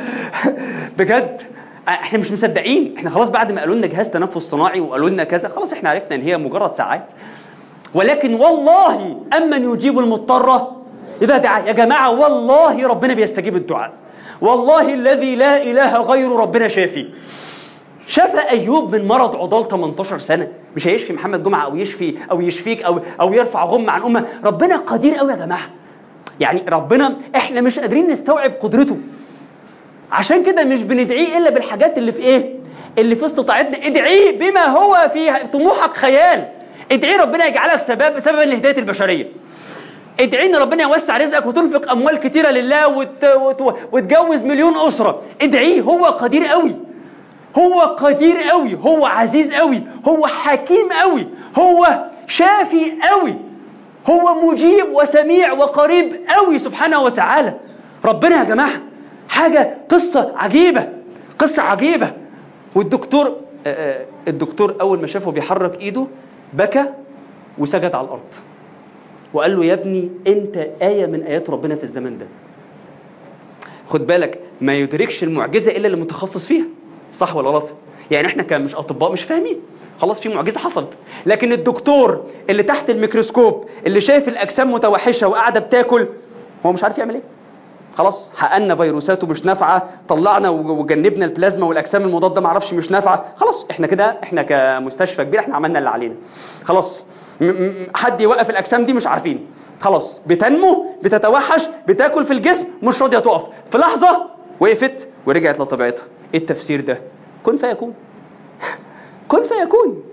S1: بجد احنا مش مصدقين احنا خلاص بعد ما قالوا لنا جهاز تنفس صناعي وقالوا لنا كذا خلاص احنا عرفنا ان هي مجرد ساعات ولكن والله امن يجيب المضطر اذا دعا يا جماعه والله ربنا بيستجيب الدعاء والله الذي لا اله غيره ربنا شافي شفى ايوب من مرض عضال 18 سنه مش هيشفي محمد جمعه او يشفي او يشفيك او او يرفع غم عن امه ربنا قدير قوي يا جماعه يعني ربنا احنا مش قادرين نستوعب قدرته عشان كده مش بندعيه الا بالحاجات اللي في ايه اللي في استطاعتنا ادعيه بما هو في طموحك خيال ادعيه ربنا يجعلك سبب سببا لهدايه البشريه ادعي ان ربنا يوسع رزقك وتنفق اموال كتيره لله وت... وت... وتجوز مليون اسره ادعيه هو قدير قوي هو قدير قوي هو عزيز قوي هو حكيم قوي هو شافي قوي هو مجيب وسميع وقريب قوي سبحانه وتعالى ربنا يا جماعه حاجه قصه عجيبه قصه عجيبه والدكتور آه، آه، الدكتور اول ما شافه بيحرك ايده بكى وسجد على الارض وقال له يا ابني انت ايه من ايات ربنا في الزمن ده خد بالك ما يدركش المعجزه الا اللي متخصص فيها صح ولا غلط يعني احنا كمش اطباء مش فاهمين خلاص في معجزه حصلت لكن الدكتور اللي تحت الميكروسكوب اللي شايف الاجسام متوحشه وقاعده بتاكل هو مش عارف يعمل ايه
S2: خلاص حققنا فيروسات ومش نافعه طلعنا وجنبنا البلازما والاجسام المضاده ما اعرفش مش نافعه خلاص احنا كده احنا كمستشفى كبير احنا عملنا اللي علينا خلاص م- م- حد يوقف الاجسام دي مش عارفين خلاص بتنمو بتتوحش بتاكل في الجسم مش راضيه تقف في لحظه وقفت ورجعت لطبيعتها ايه التفسير ده كن فيكون كن فيكون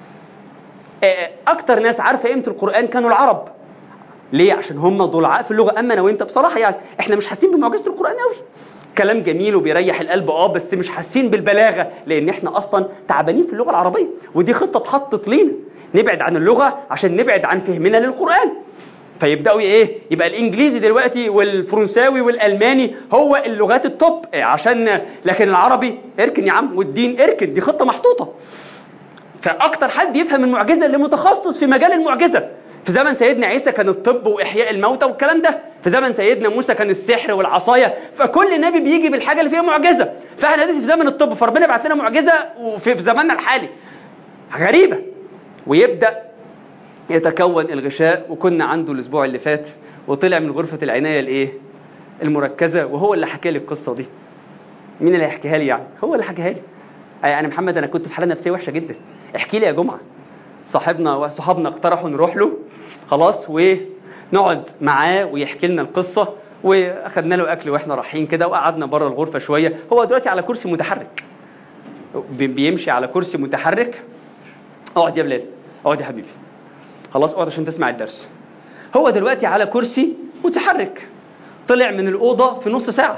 S2: آه، اكتر ناس عارفه قيمه القران كانوا العرب ليه عشان هم ضلعاء في اللغه اما انا وانت بصراحه يعني احنا مش حاسين بمعجزه القران قوي كلام جميل وبيريح القلب اه بس مش حاسين بالبلاغه لان احنا اصلا تعبانين في اللغه العربيه ودي خطه اتحطت لينا نبعد عن اللغه عشان نبعد عن فهمنا للقران فيبداوا ايه يبقى الانجليزي دلوقتي والفرنساوي والالماني هو اللغات التوب إيه، عشان لكن العربي اركن يا عم والدين اركن دي خطه محطوطه فاكتر حد يفهم المعجزه اللي متخصص في مجال المعجزه في زمن سيدنا عيسى كان الطب واحياء الموتى والكلام ده في زمن سيدنا موسى كان السحر والعصايه فكل نبي بيجي بالحاجه اللي فيها معجزه فاحنا دلوقتي في زمن الطب فربنا يبعت لنا معجزه وفي في زماننا الحالي غريبه ويبدا يتكون الغشاء وكنا عنده الاسبوع اللي فات وطلع من غرفه العنايه الايه المركزه وهو اللي حكى لي القصه دي مين اللي هيحكيها لي يعني هو اللي حكاها لي يعني محمد انا كنت في حاله نفسيه وحشه جدا احكي لي يا جمعه صاحبنا وصحابنا اقترحوا نروح له خلاص ونقعد معاه ويحكي لنا القصه واخدنا له اكل واحنا رايحين كده وقعدنا بره الغرفه شويه هو دلوقتي على كرسي متحرك بي- بيمشي على كرسي متحرك اقعد يا بلال اقعد يا حبيبي خلاص اقعد عشان تسمع الدرس هو دلوقتي على كرسي متحرك طلع من الاوضه في نص ساعه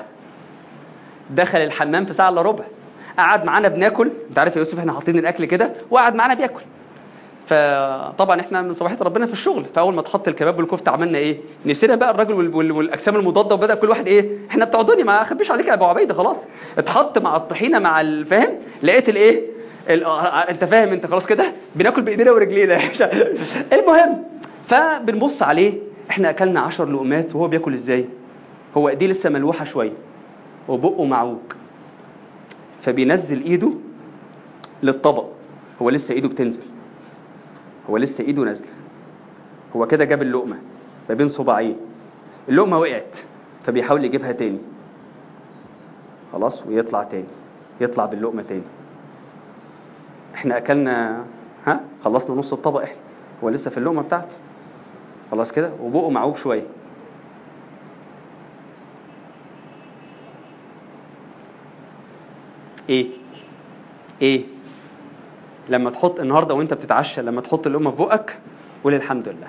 S2: دخل الحمام في ساعه الا ربع قعد معانا بناكل انت عارف يا يوسف احنا حاطين الاكل كده وقعد معانا بياكل فطبعا احنا من صباحيه ربنا في الشغل فاول ما اتحط الكباب والكفته عملنا ايه نسينا بقى الراجل وال- وال- والاجسام المضاده وبدا كل واحد ايه احنا بتوع دنيا ما اخبيش عليك يا ابو عبيده خلاص اتحط مع الطحينه مع الفاهم لقيت الايه ال- آه، انت فاهم انت خلاص كده بناكل بايدينا ورجلينا المهم فبنبص عليه احنا اكلنا 10 لقمات وهو بياكل ازاي هو ايديه لسه ملوحه شويه وبقه معوج فبينزل ايده للطبق هو لسه ايده بتنزل هو لسه ايده نازله هو كده جاب اللقمه ما بين صباعين اللقمه وقعت فبيحاول يجيبها تاني خلاص ويطلع تاني يطلع باللقمه تاني احنا اكلنا ها خلصنا نص الطبق احنا هو لسه في اللقمه بتاعته خلاص كده وبقه معوج شويه ايه ايه لما تحط النهارده وانت بتتعشى لما تحط اللقمه في بقك قول الحمد لله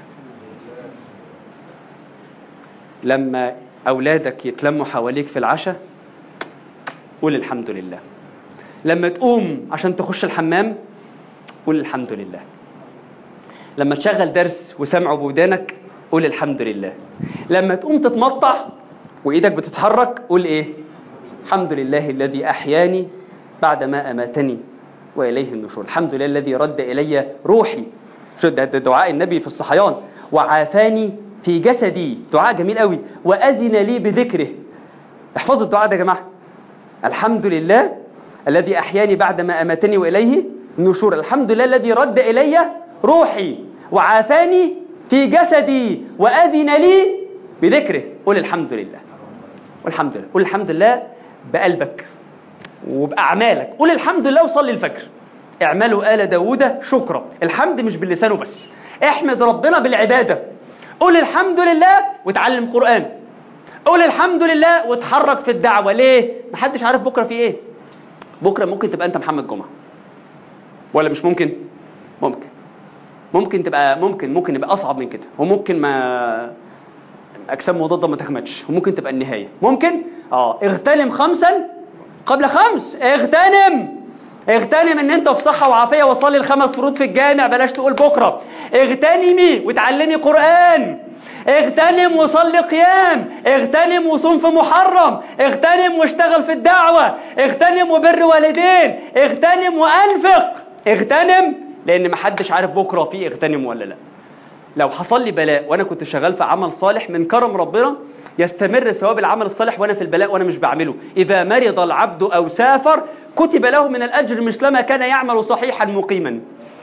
S2: لما اولادك يتلموا حواليك في العشاء قول الحمد لله لما تقوم عشان تخش الحمام قول الحمد لله لما تشغل درس وسمعه بودانك قول الحمد لله لما تقوم تتمطع وايدك بتتحرك قول ايه الحمد لله الذي احياني بعدما اماتني واليه النشور الحمد لله الذي رد الي روحي شو ده, ده دعاء النبي في الصحيان وعافاني في جسدي دعاء جميل قوي واذن لي بذكره احفظوا الدعاء ده يا جماعه الحمد لله الذي احياني بعدما اماتني واليه النشور الحمد لله الذي رد الي روحي وعافاني في جسدي واذن لي بذكره قول الحمد لله والحمد لله قول الحمد لله بقلبك وبأعمالك قول الحمد لله وصلي الفجر اعملوا آل داود شكرا الحمد مش باللسان وبس احمد ربنا بالعبادة قول الحمد لله وتعلم قرآن قول الحمد لله وتحرك في الدعوة ليه محدش عارف بكرة في ايه بكرة ممكن تبقى انت محمد جمعة ولا مش ممكن ممكن ممكن تبقى ممكن ممكن يبقى اصعب من كده وممكن ما اجسام مضاده ما تخمدش وممكن تبقى النهايه ممكن اه اغتنم خمسا قبل خمس اغتنم اغتنم ان انت في صحه وعافيه وصلي الخمس فروض في الجامع بلاش تقول بكره اغتنمي وتعلمي قران اغتنم وصلي قيام اغتنم وصوم في محرم اغتنم واشتغل في الدعوه اغتنم وبر والدين اغتنم وانفق اغتنم لان محدش عارف بكره في اغتنم ولا لا لو حصل لي بلاء وانا كنت شغال في عمل صالح من كرم ربنا يستمر ثواب العمل الصالح وانا في البلاء وانا مش بعمله اذا مرض العبد او سافر كتب له من الاجر مثلما كان يعمل صحيحا مقيما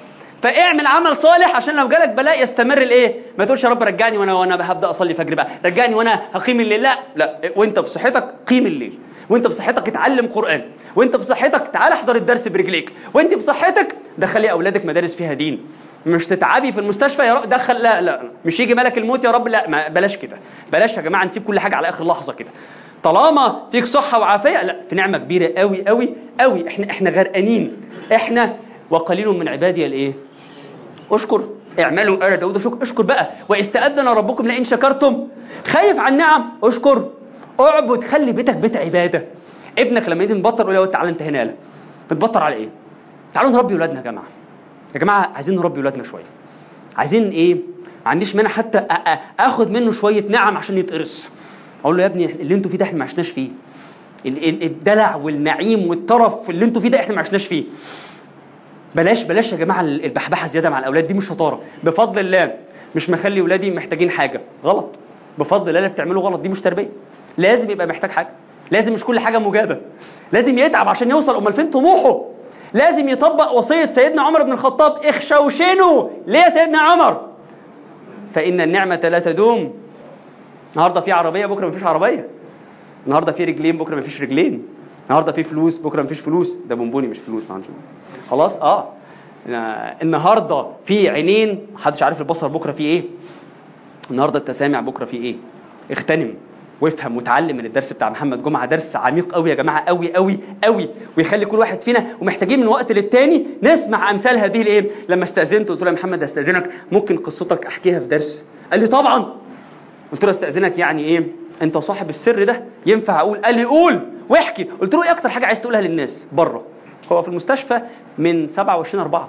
S2: فاعمل عمل صالح عشان لو جالك بلاء يستمر الايه ما تقولش يا رب رجعني وانا وانا هبدا اصلي فجر بقى رجعني وانا هقيم الليل لا لا وانت بصحتك قيم الليل وانت بصحتك اتعلم قران وانت بصحتك تعال احضر الدرس برجليك وانت بصحتك دخلي اولادك مدارس فيها دين مش تتعبي في المستشفى يا رب دخل لا لا مش يجي ملك الموت يا رب لا ما بلاش كده بلاش يا جماعه نسيب كل حاجه على اخر لحظه كده طالما فيك صحه وعافيه لا في نعمه كبيره قوي قوي قوي احنا احنا غرقانين احنا وقليل من عبادي الايه اشكر اعملوا آل داود شكر اشكر بقى واستأذن ربكم لئن شكرتم خايف عن نعم اشكر اعبد خلي بيتك بيت عباده ابنك لما يجي مبطر يقول له تعالى انت هنا لا بتبطر على ايه تعالوا نربي ولادنا يا جماعه يا جماعه عايزين نربي ولادنا شويه عايزين ايه ما عنديش مانع حتى أ- أ- اخد منه شويه نعم عشان يتقرص اقول له يا ابني اللي انتوا فيه ده احنا ما عشناش فيه ال- ال- الدلع والنعيم والترف اللي انتوا فيه ده احنا ما عشناش فيه بلاش بلاش يا جماعه البحبحه زياده مع الاولاد دي مش شطاره بفضل الله مش مخلي ولادي محتاجين حاجه غلط بفضل الله اللي بتعمله غلط دي مش تربيه لازم يبقى محتاج حاجه لازم مش كل حاجه مجابه لازم يتعب عشان يوصل امال فين طموحه لازم يطبق وصيه سيدنا عمر بن الخطاب اخشوشنوا ليه يا سيدنا عمر فان النعمه لا تدوم النهارده في عربيه بكره مفيش عربيه النهارده في رجلين بكره مفيش رجلين النهارده في فلوس بكره مفيش فلوس ده بونبوني مش فلوس معلش خلاص اه آه، النهارده في عينين محدش عارف البصر بكره فيه ايه النهارده انت سامع بكره فيه ايه اغتنم وافهم وتعلم من الدرس بتاع محمد جمعه درس عميق قوي يا جماعه قوي قوي قوي ويخلي كل واحد فينا ومحتاجين من وقت للتاني نسمع امثال هذه الايه لما استاذنت قلت له يا محمد استاذنك ممكن قصتك احكيها في درس قال لي طبعا قلت له استاذنك يعني ايه انت صاحب السر ده ينفع اقول قال لي قول واحكي قلت له ايه اكتر حاجه عايز تقولها للناس بره هو في المستشفى من 27 4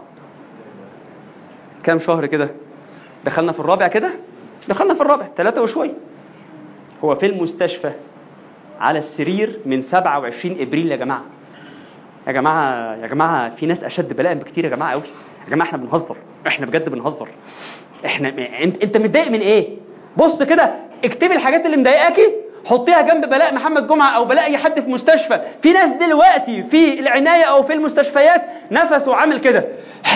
S2: كام شهر كده دخلنا في الرابع كده دخلنا في الرابع ثلاثة وشوية هو في المستشفى على السرير من 27 ابريل يا جماعه يا جماعه يا جماعه في ناس اشد بلاء بكتير يا جماعه قوي يا جماعه احنا بنهزر احنا بجد بنهزر احنا انت انت متضايق من ايه بص كده اكتبي الحاجات اللي مضايقاكي حطيها جنب بلاء محمد جمعه او بلاء اي حد في مستشفى في ناس دلوقتي في العنايه او في المستشفيات نفسه عامل كده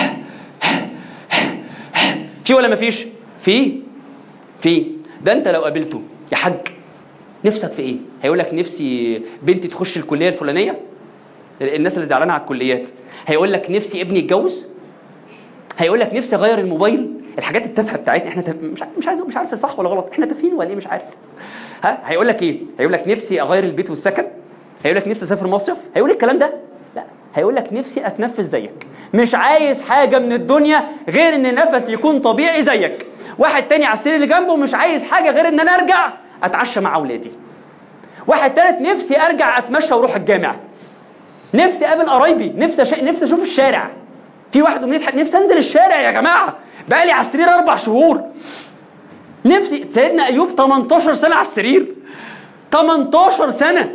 S2: في ولا مفيش في في ده انت لو قابلته يا حاج نفسك في ايه هيقول لك نفسي بنتي تخش الكليه الفلانيه الناس اللي زعلانه على الكليات هيقول لك نفسي ابني يتجوز هيقول لك نفسي اغير الموبايل الحاجات التافهه بتاعتنا احنا تف... مش مش عايز مش عارف صح ولا غلط احنا تافهين ولا ايه مش عارف ها هيقول لك ايه هيقول لك نفسي اغير البيت والسكن هيقول لك نفسي اسافر مصيف هيقول الكلام ده لا هيقول لك نفسي اتنفس زيك مش عايز حاجه من الدنيا غير ان نفس يكون طبيعي زيك واحد تاني على السرير اللي جنبه مش عايز حاجه غير ان انا ارجع اتعشى مع اولادي واحد تالت نفسي ارجع اتمشى واروح الجامع نفسي اقابل قرايبي نفسي أش... نفسي اشوف الشارع في واحد بيضحك نفسي انزل الشارع يا جماعه بقى لي على السرير اربع شهور نفسي سيدنا ايوب 18 سنه على السرير 18 سنه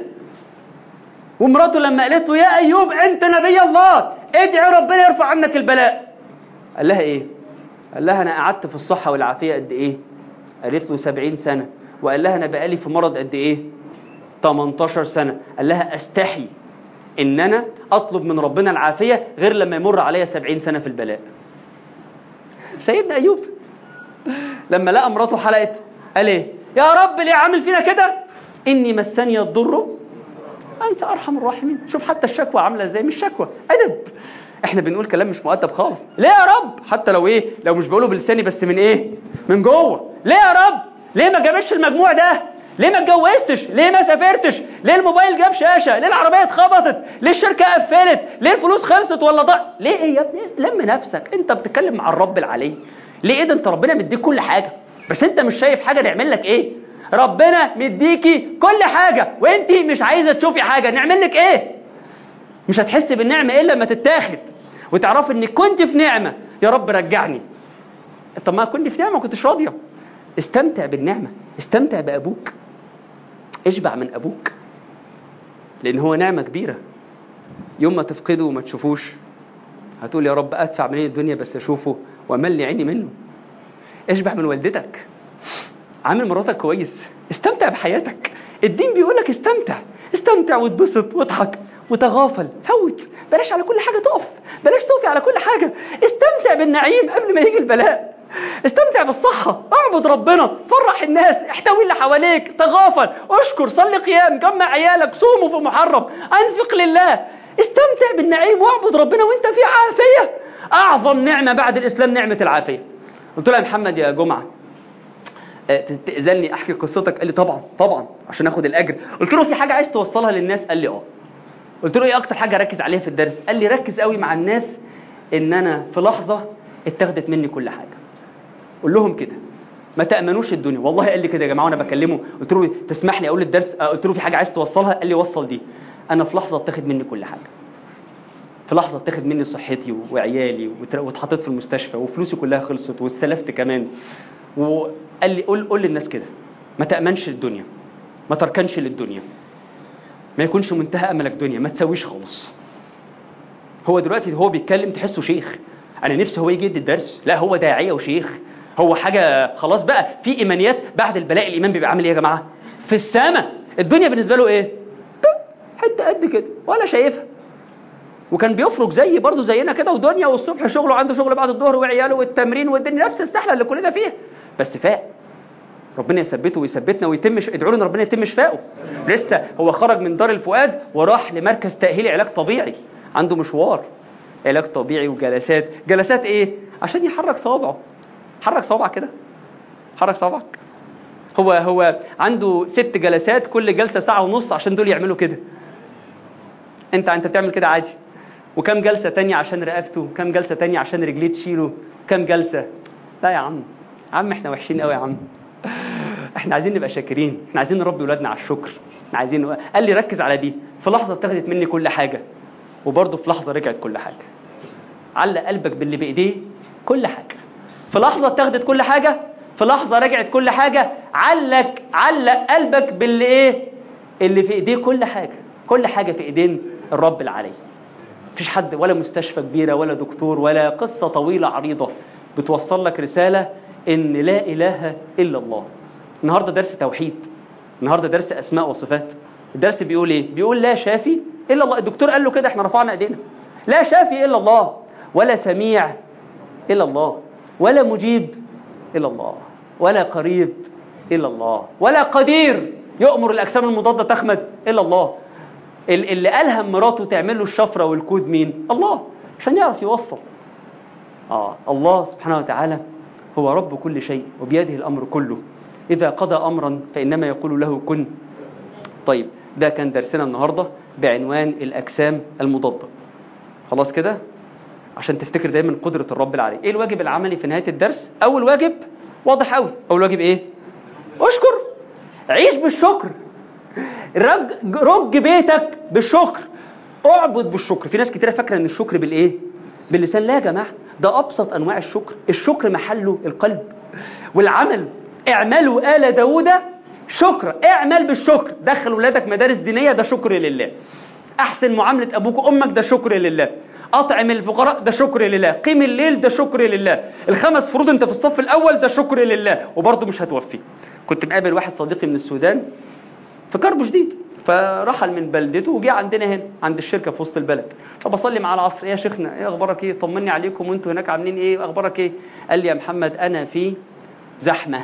S2: ومراته لما قالت له يا ايوب انت نبي الله ادعي ربنا يرفع عنك البلاء قال لها ايه قال لها انا قعدت في الصحه والعافيه قد ايه قالت له 70 سنه وقال لها انا بقالي في مرض قد ايه 18 سنه قال لها استحي ان انا اطلب من ربنا العافيه غير لما يمر عليا 70 سنه في البلاء سيدنا ايوب لما لقى مراته حلقت قال ايه يا رب ليه عامل فينا كده اني مسني الضر انت ارحم الراحمين شوف حتى الشكوى عامله ازاي مش شكوى ادب احنا بنقول كلام مش مؤدب خالص ليه يا رب حتى لو ايه لو مش بقوله بلساني بس من ايه من جوه ليه يا رب ليه ما جابش المجموع ده ليه ما اتجوزتش ليه ما سافرتش ليه الموبايل جاب شاشه ليه العربيه اتخبطت ليه الشركه قفلت ليه الفلوس خلصت ولا ضاع ليه ايه يا ابني لم نفسك انت بتتكلم مع الرب العلي ليه ايه ده انت ربنا مديك كل حاجه بس انت مش شايف حاجه نعمل لك ايه ربنا مديكي كل حاجه وانت مش عايزه تشوفي حاجه نعمل لك ايه مش هتحس بالنعمه الا لما تتاخد وتعرفي انك كنت في نعمه يا رب رجعني طب ما كنت في نعمه ما كنتش راضيه استمتع بالنعمه استمتع بابوك اشبع من ابوك لان هو نعمه كبيره يوم ما تفقده وما تشوفوش هتقول يا رب ادفع من الدنيا بس اشوفه واملي عيني منه اشبع من والدتك عامل مراتك كويس استمتع بحياتك الدين بيقول لك استمتع استمتع واتبسط واضحك وتغافل فوت بلاش على كل حاجه تقف بلاش تقفي على كل حاجه استمتع بالنعيم قبل ما يجي البلاء استمتع بالصحة اعبد ربنا فرح الناس احتوي اللي حواليك تغافل اشكر صلي قيام جمع عيالك صوموا في محرم انفق لله استمتع بالنعيم واعبد ربنا وانت في عافية اعظم نعمة بعد الاسلام نعمة العافية قلت له يا محمد يا جمعة تأذني احكي قصتك قال لي طبعا طبعا عشان اخد الاجر قلت له في حاجة عايز توصلها للناس قال لي اه قلت له ايه اكتر حاجة ركز عليها في الدرس قال لي ركز قوي مع الناس ان انا في لحظة اتاخدت مني كل حاجة قول لهم كده ما تأمنوش الدنيا والله قال لي كده يا جماعه وانا بكلمه قلت له تسمح لي اقول الدرس قلت له في حاجه عايز توصلها قال لي وصل دي انا في لحظه اتاخد مني كل حاجه في لحظه اتاخد مني صحتي وعيالي واتحطيت في المستشفى وفلوسي كلها خلصت واستلفت كمان وقال لي قول قول للناس كده ما تأمنش الدنيا ما تركنش للدنيا ما يكونش منتهى املك دنيا ما تسويش خالص هو دلوقتي هو بيتكلم تحسه شيخ انا نفسي هو يجي يدي الدرس لا هو داعيه وشيخ هو حاجة خلاص بقى في إيمانيات بعد البلاء الإيمان بيبقى عامل إيه يا جماعة في السماء الدنيا بالنسبة له إيه حتة قد كده ولا شايفها وكان بيفرج زي برضه زينا كده ودنيا والصبح شغله عنده شغل بعد الظهر وعياله والتمرين والدنيا نفس السحلة اللي كلنا فيها بس فاق ربنا يثبته ويثبتنا ويتم ادعوا له ان ربنا يتم شفائه لسه هو خرج من دار الفؤاد وراح لمركز تأهيلي علاج طبيعي عنده مشوار علاج طبيعي وجلسات جلسات ايه عشان يحرك صوابعه حرك صوابعك كده حرك صوابعك هو هو عنده ست جلسات كل جلسه ساعه ونص عشان دول يعملوا كده انت انت بتعمل كده عادي وكم جلسه تانية عشان رقبته كم جلسه تانية عشان رجليه تشيله كم جلسه لا يا عم عم احنا وحشين قوي يا عم احنا عايزين نبقى شاكرين احنا عايزين نربي ولادنا على الشكر احنا عايزين قال لي ركز على دي في لحظه اتخذت مني كل حاجه وبرضه في لحظه رجعت كل حاجه علق قلبك باللي بايديه كل حاجه في لحظة اتاخدت كل حاجة في لحظة رجعت كل حاجة علق علق قلبك باللي ايه اللي في ايديه كل حاجة كل حاجة في ايدين الرب العلي مفيش حد ولا مستشفى كبيرة ولا دكتور ولا قصة طويلة عريضة بتوصل لك رسالة ان لا اله الا الله النهاردة درس توحيد النهاردة درس اسماء وصفات الدرس بيقول ايه بيقول لا شافي الا الله الدكتور قال له كده احنا رفعنا ايدينا لا شافي الا الله ولا سميع الا الله ولا مجيب إلا الله ولا قريب إلا الله ولا قدير يؤمر الأجسام المضادة تخمد إلا الله اللي ألهم مراته تعمل له الشفرة والكود مين الله عشان يعرف يوصل آه الله سبحانه وتعالى هو رب كل شيء وبيده الأمر كله إذا قضى أمرا فإنما يقول له كن طيب ده كان درسنا النهاردة بعنوان الأجسام المضادة خلاص كده عشان تفتكر دايما قدرة الرب العلي ايه الواجب العملي في نهاية الدرس اول واجب واضح قوي اول واجب ايه اشكر عيش بالشكر رج, رج بيتك بالشكر اعبد بالشكر في ناس كتيرة فاكرة ان الشكر بالايه باللسان لا يا جماعة ده ابسط انواع الشكر الشكر محله القلب والعمل اعملوا آل داود شكر اعمل بالشكر دخل ولادك مدارس دينية ده شكر لله احسن معاملة ابوك وامك ده شكر لله اطعم الفقراء ده شكر لله قيم الليل ده شكر لله الخمس فروض انت في الصف الاول ده شكر لله وبرضه مش هتوفي كنت مقابل واحد صديقي من السودان في كرب جديد فرحل من بلدته وجه عندنا هنا عند الشركه في وسط البلد فبصلي مع العصر ايه يا شيخنا ايه اخبارك ايه طمني عليكم وانتوا هناك عاملين ايه اخبارك ايه قال لي يا محمد انا في زحمه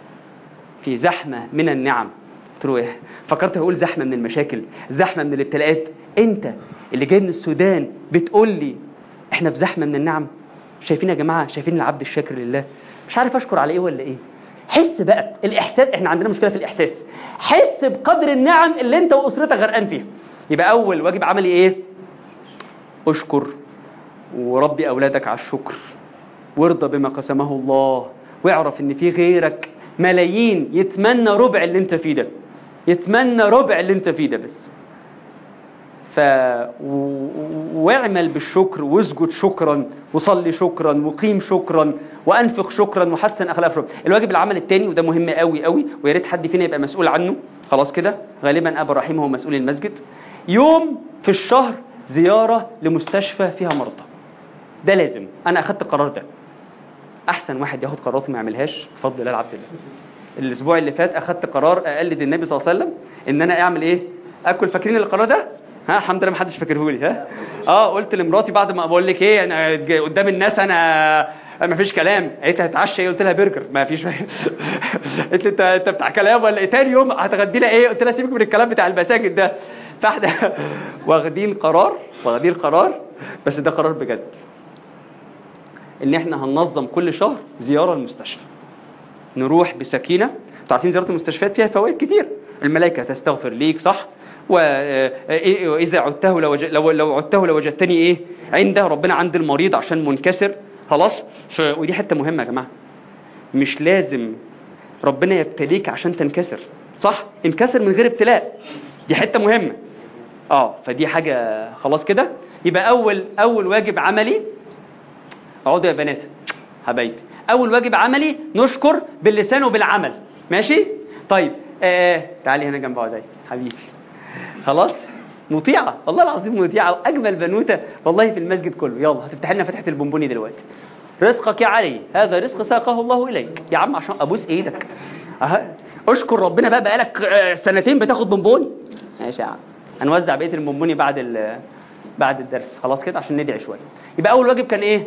S2: في زحمه من النعم قلت له ايه فكرت هقول زحمه من المشاكل زحمه من الابتلاءات انت اللي جاي من السودان بتقول لي احنا في زحمه من النعم شايفين يا جماعه شايفين العبد الشاكر لله مش عارف اشكر على ايه ولا ايه حس بقى الاحساس احنا عندنا مشكله في الاحساس حس بقدر النعم اللي انت واسرتك غرقان فيها يبقى اول واجب عملي ايه اشكر وربي اولادك على الشكر وارضى بما قسمه الله واعرف ان في غيرك ملايين يتمنى ربع اللي انت فيه ده يتمنى ربع اللي انت فيه ده بس ف و... واعمل بالشكر واسجد شكرا وصلي شكرا وقيم شكرا وانفق شكرا وحسن اخلاق شكرا الواجب العمل الثاني وده مهم قوي قوي ويا ريت حد فينا يبقى مسؤول عنه خلاص كده غالبا ابو رحيم هو مسؤول المسجد يوم في الشهر زياره لمستشفى فيها مرضى ده لازم انا اخدت القرار ده احسن واحد ياخد قراراته ما يعملهاش بفضل الله عبد الله الاسبوع اللي فات اخدت قرار اقلد النبي صلى الله عليه وسلم ان انا اعمل ايه اكل فاكرين القرار ده ها الحمد لله ما حدش فاكره لي ها اه قلت لمراتي بعد ما بقول لك ايه انا ج- قدام الناس انا ما فيش كلام قالت لي هتعشى ايه قلت لها برجر ما فيش قالت لي انت انت بتاع كلام ولا ايه تاني يوم هتغدي لها ايه قلت لها سيبك من الكلام بتاع المساجد ده فاحنا واخدين قرار واخدين قرار بس ده قرار بجد ان احنا هننظم كل شهر زياره المستشفى نروح بسكينه انتوا عارفين زياره المستشفيات فيها فوائد كتير الملائكه تستغفر ليك صح واذا عدته لو لو لو عدته لوجدتني ايه عنده ربنا عند المريض عشان منكسر خلاص ف... ودي حته مهمه يا جماعه مش لازم ربنا يبتليك عشان تنكسر صح انكسر من غير ابتلاء دي حته مهمه اه فدي حاجه خلاص كده يبقى اول اول واجب عملي اقعدوا يا بنات حبايبي اول واجب عملي نشكر باللسان وبالعمل ماشي طيب آه تعالي هنا جنب عدي حبيبي خلاص مطيعة والله العظيم مطيعة وأجمل بنوتة والله في المسجد كله يلا هتفتح لنا فتحة البونبوني دلوقتي رزقك يا علي هذا رزق ساقه الله إليك يا عم عشان أبوس إيدك أه. أشكر ربنا بقى بقالك آه، سنتين بتاخد بونبوني ماشي يا عم هنوزع بقية البونبوني بعد ال- بعد الدرس خلاص كده عشان ندعي شوية يبقى أول واجب كان إيه؟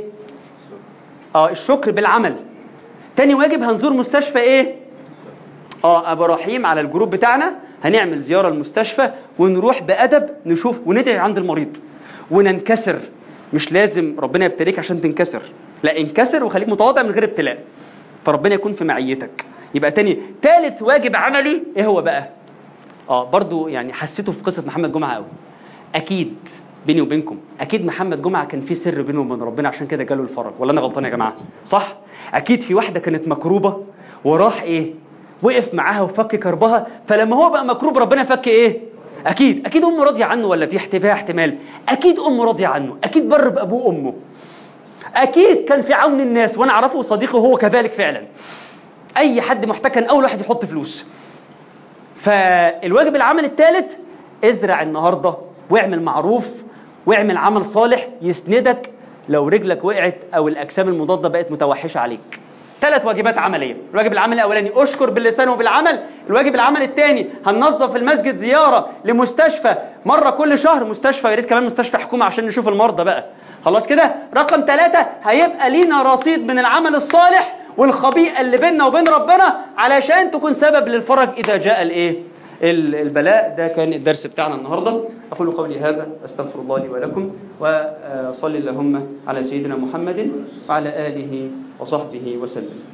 S2: اه الشكر بالعمل تاني واجب هنزور مستشفى ايه اه ابو رحيم على الجروب بتاعنا هنعمل زياره المستشفى ونروح بادب نشوف وندعي عند المريض وننكسر مش لازم ربنا يبتليك عشان تنكسر لا انكسر وخليك متواضع من غير ابتلاء فربنا يكون في معيتك يبقى تاني تالت واجب عملي ايه هو بقى اه برضو يعني حسيته في قصه محمد جمعه قوي اكيد بيني وبينكم اكيد محمد جمعه كان في سر بينه وبين ربنا عشان كده جاله الفرج ولا انا غلطان يا جماعه صح اكيد في واحده كانت مكروبه وراح ايه وقف معاها وفك كربها فلما هو بقى مكروب ربنا فك ايه اكيد اكيد امه راضيه عنه ولا في احت- فيها احتمال اكيد امه راضيه عنه اكيد بر بابوه وامه اكيد كان في عون الناس وانا اعرفه صديقه هو كذلك فعلا اي حد محتاج كان اول واحد يحط فلوس فالواجب العمل الثالث ازرع النهارده واعمل معروف واعمل عمل صالح يسندك لو رجلك وقعت او الاجسام المضاده بقت متوحشه عليك ثلاث واجبات عمليه الواجب العملي الاولاني اشكر باللسان وبالعمل الواجب العمل الثاني هننظف المسجد زياره لمستشفى مره كل شهر مستشفى يا ريت كمان مستشفى حكومه عشان نشوف المرضى بقى خلاص كده رقم ثلاثة هيبقى لينا رصيد من العمل الصالح والخبيئة اللي بيننا وبين ربنا علشان تكون سبب للفرج إذا جاء الإيه ال- البلاء ده كان الدرس بتاعنا النهاردة أقول قولي هذا أستغفر الله لي ولكم وصلي اللهم على سيدنا محمد وعلى آله وصحبه وسلم